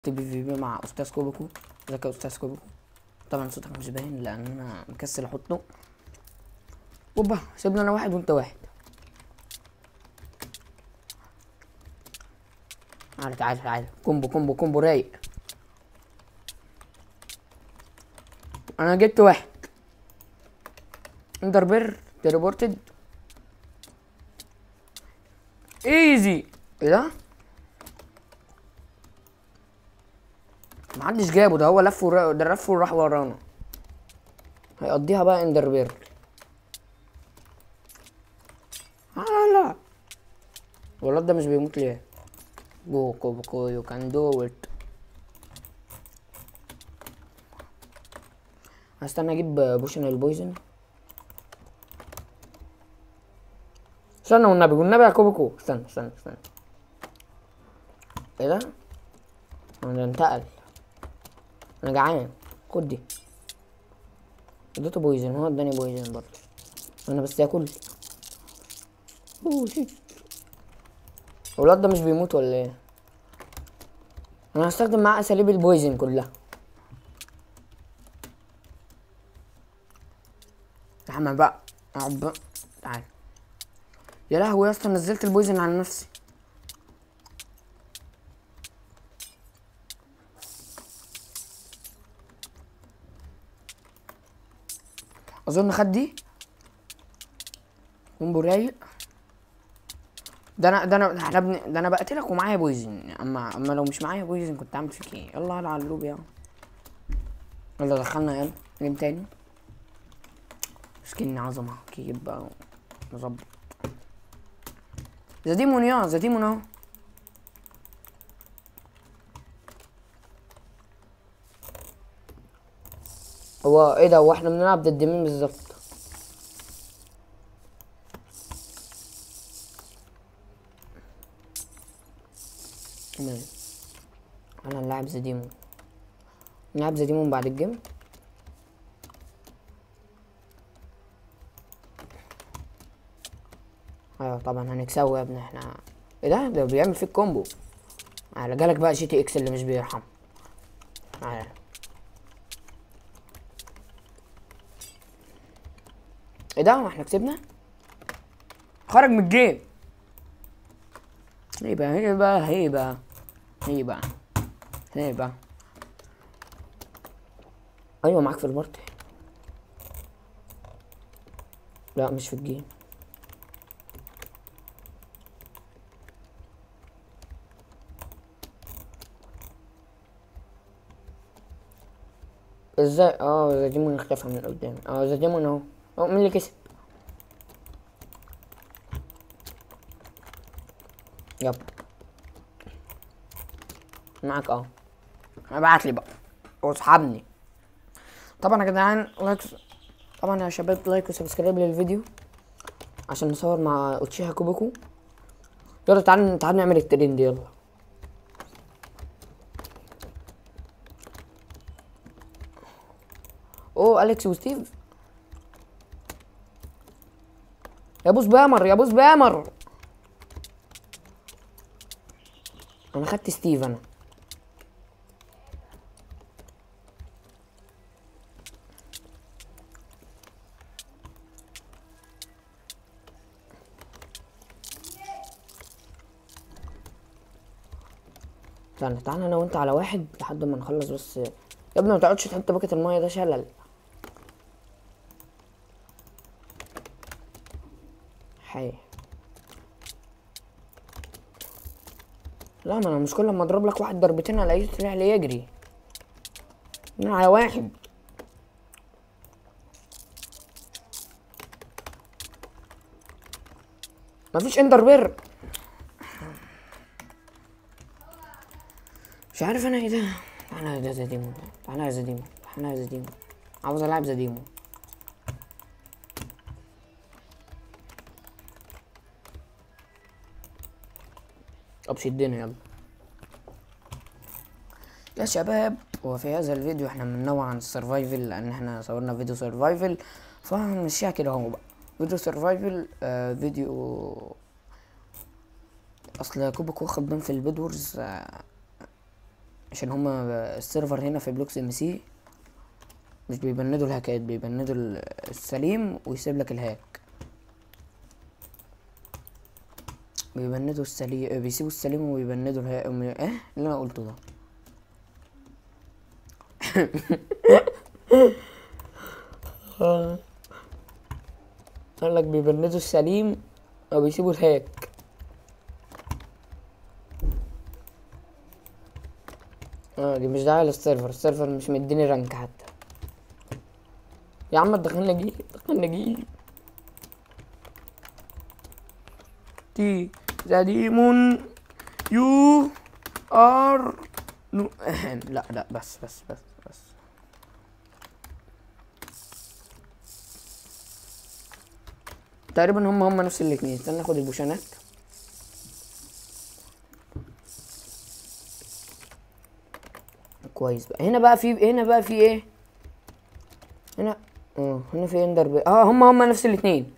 بي في بي مع استاذ كوبكو ازيك يا استاذ كوبكو طبعا صوتك مش باين لان انا مكسل احطه اوبا سيبنا انا واحد وانت واحد تعالى تعالى تعالى كومبو كومبو كومبو رايق انا جبت واحد اندر بير تيليبورتد ايزي ايه ده محدش جابه ده هو لف ورا... ده لف وراح ورانا هيقضيها بقى اندر بير آه لا الولاد ده مش بيموت ليه جو كوبكو يو كان دو ات هستنى اجيب بوشن البويزن استنى والنبي والنبي يا كوبكو استنى استنى استنى ايه ده؟ انا انتقل انا جعان خد دي اديته بويزن هو اداني بويزن برضه انا بس اكل اوه شيت الولاد ده مش بيموت ولا ايه انا هستخدم معاه اساليب البويزن كلها يا عم بقى اقعد بقى تعال يا لهوي يا اسطى نزلت البويزن على نفسي اظن خد دي كومبو رايق ده انا ده انا احنا بن... ده انا بقتلك ومعايا بويزن اما اما لو مش معايا بويزن كنت عامل فيك ايه يلا يلا على اللوب يلا يلا دخلنا يلا جيم تاني سكين عظمة كيب بقى مظبط ذا ديمون يا ذا ديمون اهو هو ايه ده هو احنا بنلعب ضد مين بالظبط تمام انا نلعب ذا ديمون نلعب ذا ديمون بعد الجيم ايوه طبعا هنكسبه يا ابني احنا ايه ده ده بيعمل فيك كومبو على جالك بقى جي تي اكس اللي مش بيرحم تعالى ايه ده احنا كسبنا خرج من الجيم هيبة هيبة هيبة هيبة هيبة ايوه معاك في البارتي لا مش في الجيم ازاي اه ذا ديمون اختفى من قدام اه ذا ديمون اهو هو مين اللي كسب يب معاك اه ابعت لي بقى واسحبني طبعا يا جدعان لايك طبعا يا شباب لايك وسبسكرايب للفيديو عشان نصور مع اوتشيها كوبيكو يلا تعالوا تعالوا نعمل الترند يلا اوه اليكس وستيف يا بوس بامر يا بوس بامر انا خدت ستيف انا استنى تعالى انا وانت على واحد لحد ما نخلص بس يا ابني ما تقعدش تحط باكت المايه ده شلل حي لا ما انا مش كل ما اضرب لك واحد ضربتين الاقيه طلع لي يجري انا على واحد مفيش اندر بير مش عارف انا ايه ده تعالى يا ذا ديمون تعالى يا ذا ديمون تعالى يا ذا ديمون عاوز العب ذا ديمون ابشي الدنيا يلا يا شباب وفي هذا الفيديو احنا بننوع عن السرفايفل لان احنا صورنا فيديو سرفايفل فهنمشيها كده اهو بقى فيديو سرفايفل آه فيديو اصل كوبك واخد بين في البيدورز آه عشان هما السيرفر هنا في بلوكس ام سي مش بيبندوا الهاكات بيبندوا ال- السليم ويسيب لك الهاك بيبندوا السليم بيسيبوا السليم وبيبندوا الهاك ايه اللي انا قلته ده قال لك بيبندوا السليم او بيسيبوا الهاك اه دي مش داعية للسيرفر السيرفر مش مديني رانك حتى يا عم دخلنا جيل دخلنا جيل تي ذا ديمون يو ار نو لا لا بس بس بس بس تقريبا هم هم نفس الاتنين استنى ناخد البوشانات كويس بقى هنا بقى في هنا بقى في ايه هنا اه هنا في اندر بي... اه هم هم نفس الاتنين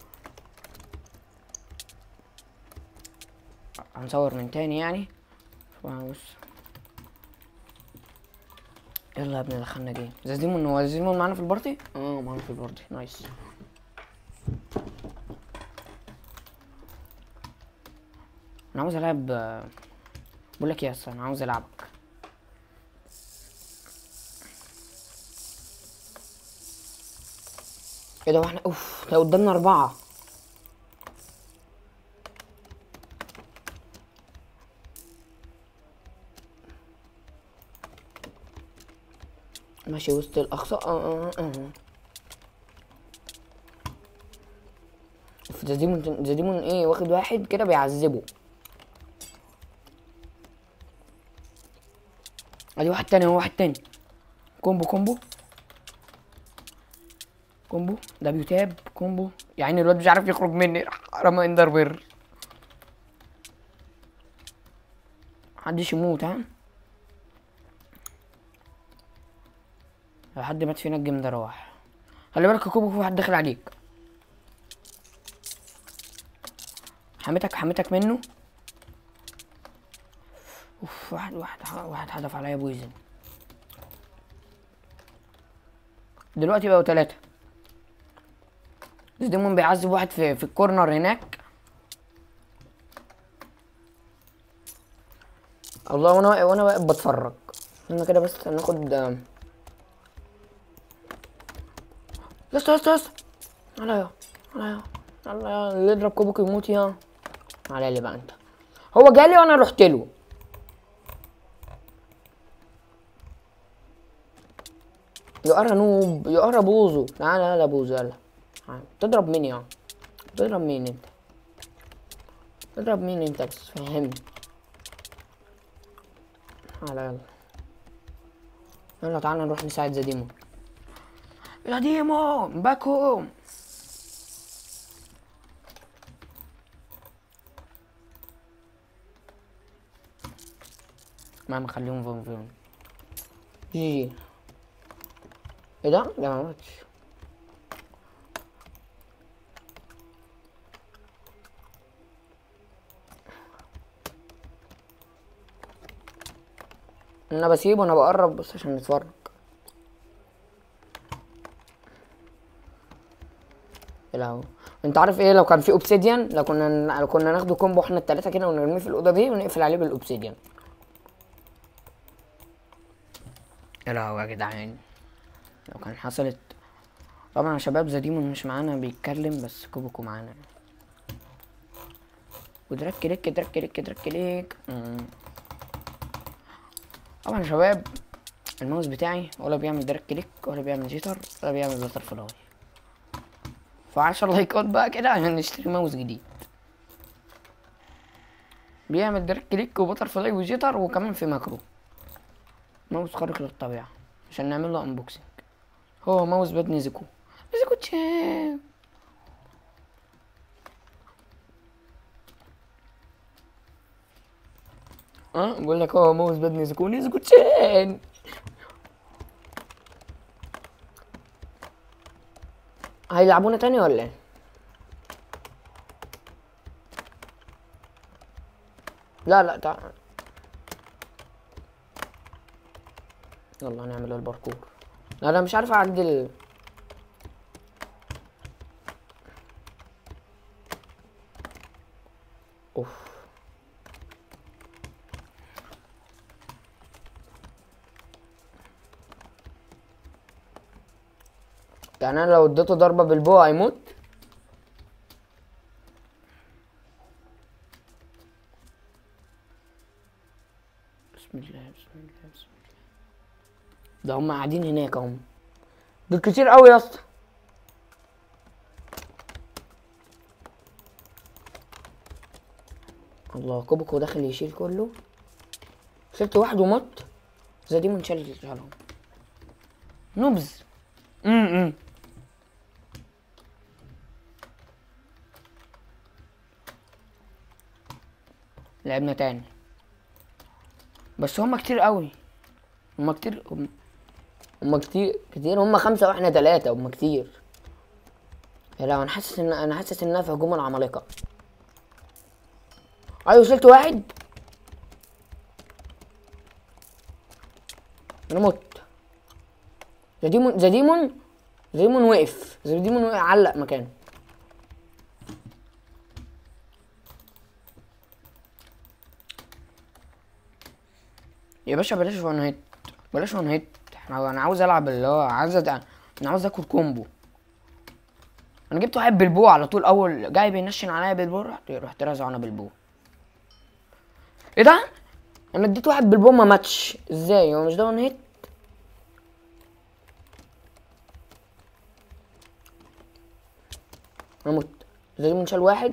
هنصور من تاني يعني بص يلا يا ابني دخلنا جيم زازيمون هو زازيمون معانا في البارتي اه معانا في البارتي نايس انا عاوز العب بقول لك يا اسطى انا عاوز العبك ايه ده واحنا اوف ده قدامنا اربعة ماشي وسط الاقصى اه اه اه اوف ده ديمون ده ديمون ايه واخد واحد كده بيعذبه ادي واحد تاني هو واحد تاني كومبو كومبو كومبو دبليو تاب كومبو يعني الواد مش عارف يخرج مني راح رمى اندر بير محدش يموت ها لو حد مات فينا الجيم ده راح خلي بالك يا كوبو في واحد داخل عليك حميتك حميتك منه اوف واحد واحد واحد حدف عليا بويزن دلوقتي بقوا تلاتة بس ديمون بيعذب واحد في, في الكورنر هناك الله وانا واقف وانا واقف بتفرج انا كده بس ناخد لسه لسه لسه عليا عليا عليا اللي يضرب كوبك يموت يا على اللي بقى انت هو جالي وانا رحت له يقرا نوب يقرا بوزو تعالى يلا بوزو يلا تعالى. تضرب مين يا تضرب مين انت تضرب مين انت بس فهمني تعالى يلا يلا تعالى نروح نساعد ذا ديمون يا ديمون باك هوم ما مخليهم فون فون جي جي ايه ده؟ ده ما ماتش انا بسيبه انا بقرب بس عشان نتفرج ايه ده انت عارف ايه لو كان في اوبسيديان لو كنا لو كنا ناخده كومبو احنا التلاتة كده ونرميه في الاوضه دي ونقفل عليه بالاوبسيديان يا لهوي يا جدعان لو كان حصلت طبعا يا شباب زديمون مش معانا بيتكلم بس كوبوكو معانا ودرك كليك درك كليك درك كليك مم. طبعا يا شباب الماوس بتاعي ولا بيعمل درك كليك ولا بيعمل جيتر ولا بيعمل بتر فلاي فعشر لايكات بقى كده عشان نشتري ماوس جديد بيعمل درك كليك وبتر فلاي وجيتر وكمان في ماكرو ماوس خارق للطبيعة عشان نعمل له انبوكسنج هو ماوس باد نيزكو نيزكو تشام اه بقول لك هو ماوس باد نيزكو نيزكو تشان هيلعبونا تاني ولا ايه؟ لا لا تعال يلا هنعمل الباركور لا انا مش عارف اعدل اوف يعني انا لو اديته ضربة بالبو هيموت بسم الله بسم الله بسم الله ده هم قاعدين هناك هم دول كتير قوي يا اسطى الله كوبكو داخل يشيل كله شلت واحد ومت زي دي منشل شالهم نبز امم لعبنا تاني بس هما كتير قوي هما كتير هم- هما كتير كتير هما خمسة واحنا تلاتة هما كتير يا لا انا حاسس ان انا حاسس انها في هجوم العمالقة ايوه وصلت واحد انا مت ذا ديمون ذا ديمون ذا ديمون وقف ذا ديمون وقف علق مكانه يا باشا بلاش وان هيت بلاش وان هيت احنا انا عاوز العب اللي هو عاوز أد... انا عاوز اكل كومبو انا جبت واحد بالبو على طول اول جاي بينشن عليا بالبو رحت رحت رازعه انا بالبو ايه ده انا اديت واحد بالبو ما ماتش ازاي هو مش ده وان هيت انا مت زي من شال واحد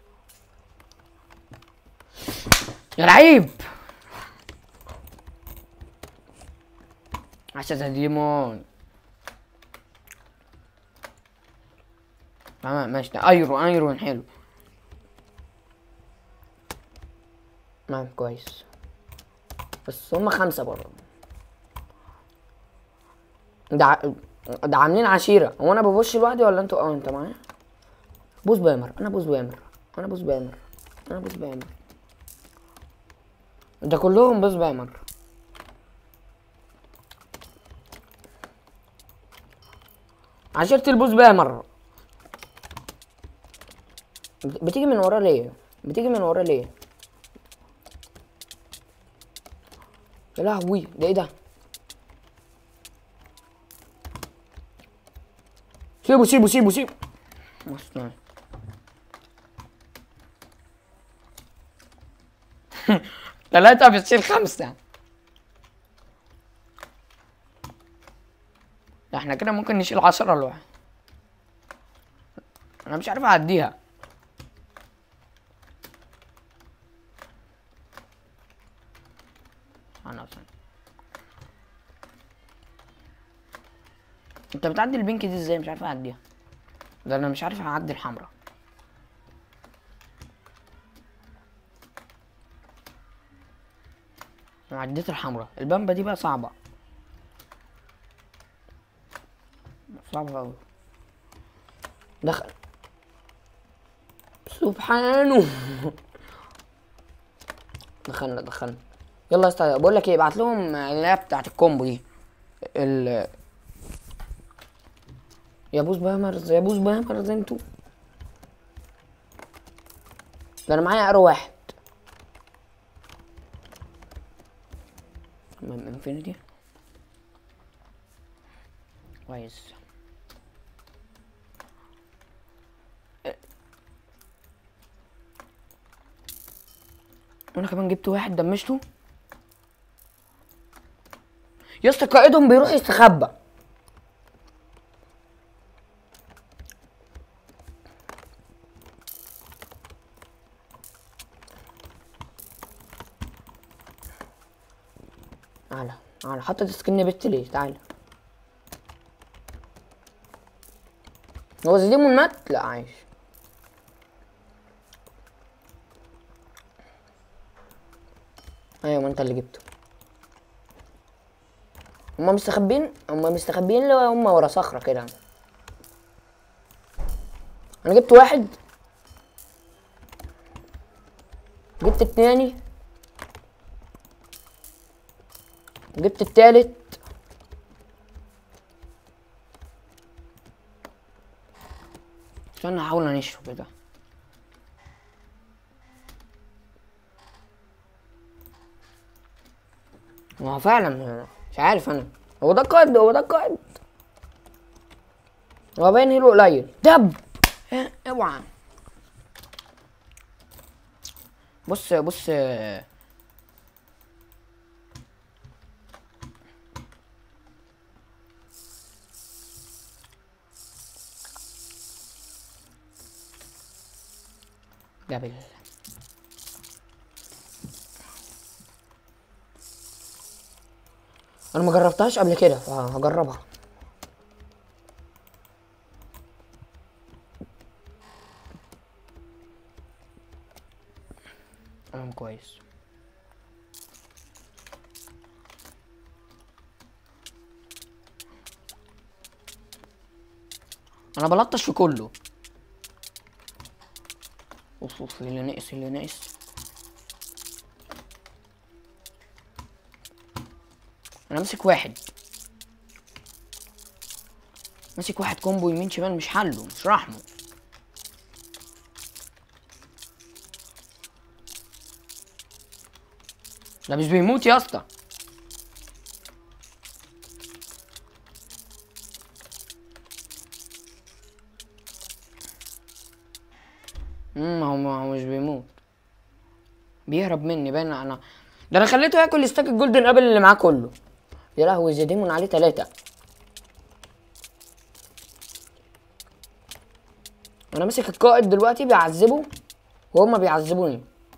يا لعيب عشان يا ديمون تمام ماشي ده ايرون ايرون حلو تمام كويس بس هما خمسة برضه ده ع- ده عاملين عشيرة هو انا ببوش لوحدي ولا انتوا اه انت معايا بوس بامر انا بوس بامر انا بوس بامر انا بوس بامر ده كلهم بوس بامر عشرة البوس بامر بت- بتيجي من ورا ليه بتيجي من ورا ليه يا لهوي ده ايه ده سيبه سيبه سيبه سيبه مصنع ثلاثة بتصير خمسة ده احنا كده ممكن نشيل عشرة لوحة انا مش عارف اعديها انا اصلا انت بتعدي البنك دي ازاي مش عارف اعديها ده انا مش عارف اعدي الحمراء انا عديت الحمراء البامبا دي بقى صعبة صعبة أوي دخل سبحانه دخلنا دخلنا يلا يا اسطى بقول لك ايه ابعت لهم اللي هي بتاعت الكومبو دي ال يا بوس بامرز يا بوس بامرز انتوا ده انا معايا ارو واحد تمام انفينيتي كويس وانا كمان جبت واحد دمشته يا اسطى قائدهم بيروح يستخبى تعالى تعالى حطت سكن بت ليه تعالى هو زيديمون مات لا عايش ايوه ما انت اللي جبته هما مستخبين هما مستخبين لو هما ورا صخرة كده انا جبت واحد جبت التاني جبت التالت استنى احاول انشه كده ما هو فعلا مش عارف انا هو ده القائد هو ده القائد هو باين هيلو قليل دب إيه، اوعى بص بص جبل انا ما جربتهاش قبل كده فهجربها تمام كويس انا بلطش في كله اوف اوف اللي ناقص اللي ناقص انا ماسك واحد ماسك واحد كومبو يمين شمال مش حله مش رحمه ده مش بيموت يا اسطى امم هو ما هو مش بيموت بيهرب مني باين انا ده انا خليته ياكل ستاك الجولدن ابل اللي معاه كله يا لهوي زي ديمون عليه تلاتة انا ماسك القائد دلوقتي بيعذبه وهما بيعذبوني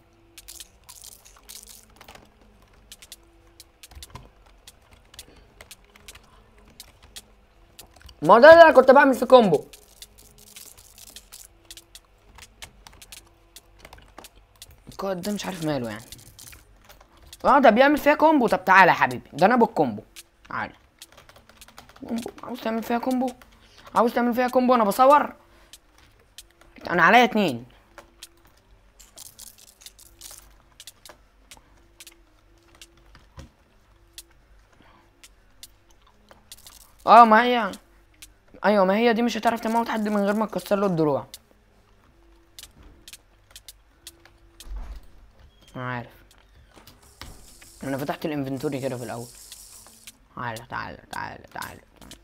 ما هو ده اللي انا كنت بعمل في كومبو القائد ده مش عارف ماله يعني اه ده بيعمل فيها كومبو طب تعالى يا حبيبي ده انا بالكومبو تعالى كومبو عاوز تعمل فيها كومبو عاوز تعمل فيها كومبو انا بصور انا عليا اتنين اه ما هي ايوه ما هي دي مش هتعرف تموت حد من غير ما تكسر له الدروع انا عارف انا فتحت الانفنتوري كده في الاول تعالى تعالى تعالى تعالى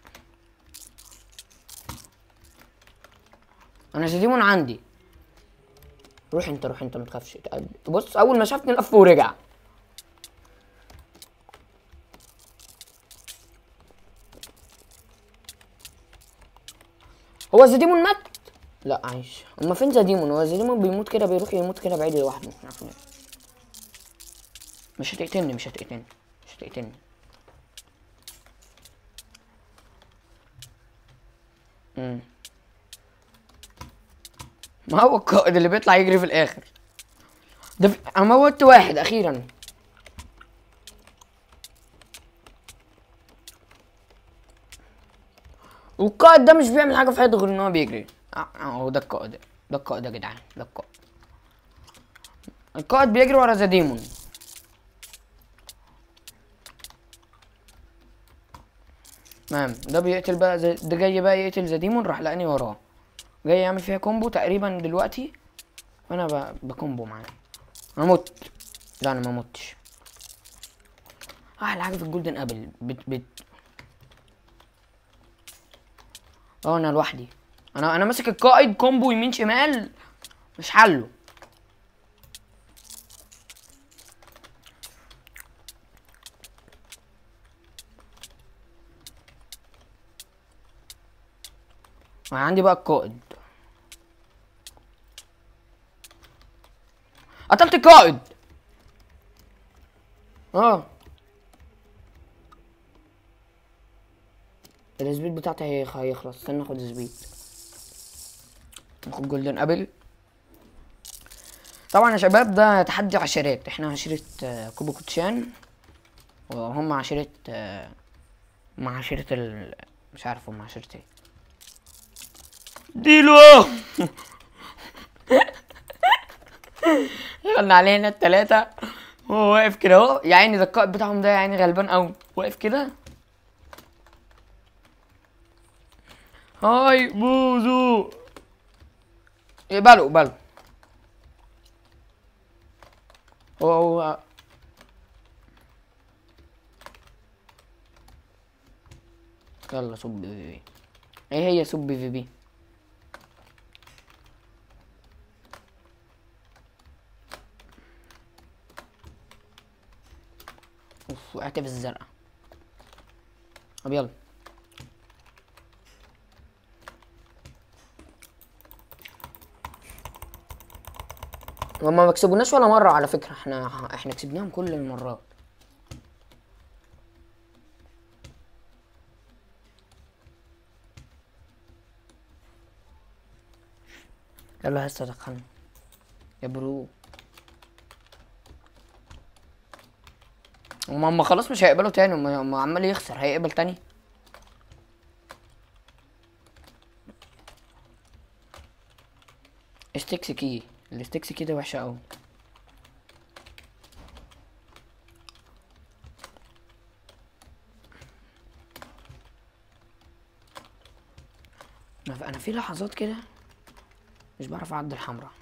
انا زديمون عندي روح انت روح انت متخافش بص اول ما شافني لف ورجع هو زديمون مات لا عايش اما فين زديمون هو زديمون بيموت كده بيروح يموت كده بعيد لوحده مش عارف ليه مش هتقتلني مش هتقتلني مش هتقتلني امم ما هو القائد اللي بيطلع يجري في الاخر ده في... انا موتت واحد اخيرا والقائد ده مش بيعمل حاجه في حياته غير ان هو بيجري اه هو ده القائد ده القائد يا جدعان ده القائد القائد بيجري ورا ذا ديمون تمام ده بيقتل بقى زي ده جاي بقى يقتل ذا ديمون راح لقاني وراه جاي يعمل فيها كومبو تقريبا دلوقتي وانا ب... بكومبو معاه انا مت لا انا ما متش احلى حاجه في الجولدن ابل بت بت اه انا لوحدي انا انا ماسك القائد كومبو يمين شمال مش حله انا عندي بقى القائد قتلت القائد اه السبيد بتاعتي هي- هيخلص استنى اخد سبيد ناخد جولدن ابل طبعا يا شباب ده تحدي عشرات احنا عشرة آه، كوبو كوتشان وهم عشرة آه، مع عشرة ال مش عارف هم عشرة ايه ديلو قلنا علينا التلاتة وهو واقف كده اهو يا عيني ده القائد بتاعهم ده يا عيني غلبان قوي واقف كده هاي بوزو اقبله اقبله هو هو يلا سب في بي ايه هي سب في بي اوف وقعت في الزرقاء طب يلا هما ما كسبوناش ولا مرة على فكرة احنا احنا كسبناهم كل المرات يلا هسه دخلنا يا برو هما هما خلاص مش هيقبلوا تاني هما هما عمال يخسر هيقبل تاني ستيكس كي الستيكس كي ده وحشة اوي انا في- انا في لحظات كده مش بعرف اعدي الحمرا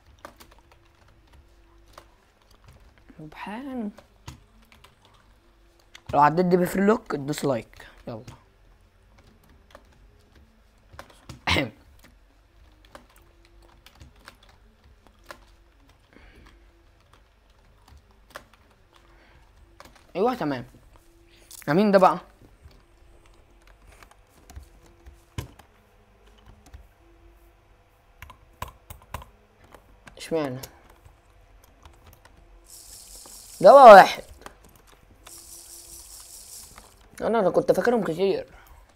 سبحان لو عديت دي بفري لوك ادوس لايك يلا ايوه تمام مين ده بقى اشمعنى ده بقى واحد انا انا كنت فاكرهم كتير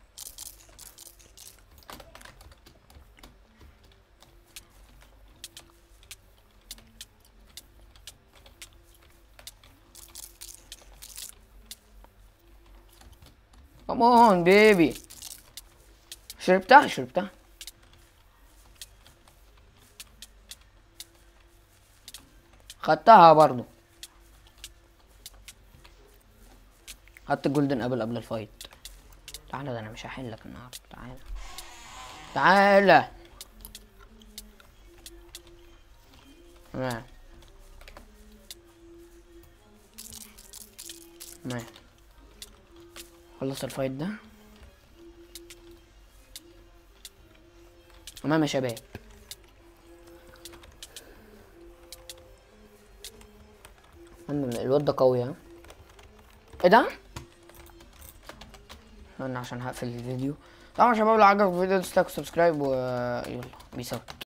كمان بيبي شربتها شربتها خدتها برضو خدت الجولدن ابل قبل الفايت تعالى ده انا مش هحلك النهارده تعالى تعالى تمام تمام خلص الفايت ده تمام يا شباب المهم الواد ده قوي ها ايه ده؟ انا عشان هقفل الفيديو طبعا يا شباب لو عجبك الفيديو تستاك سبسكرايب ويلا بيس اوت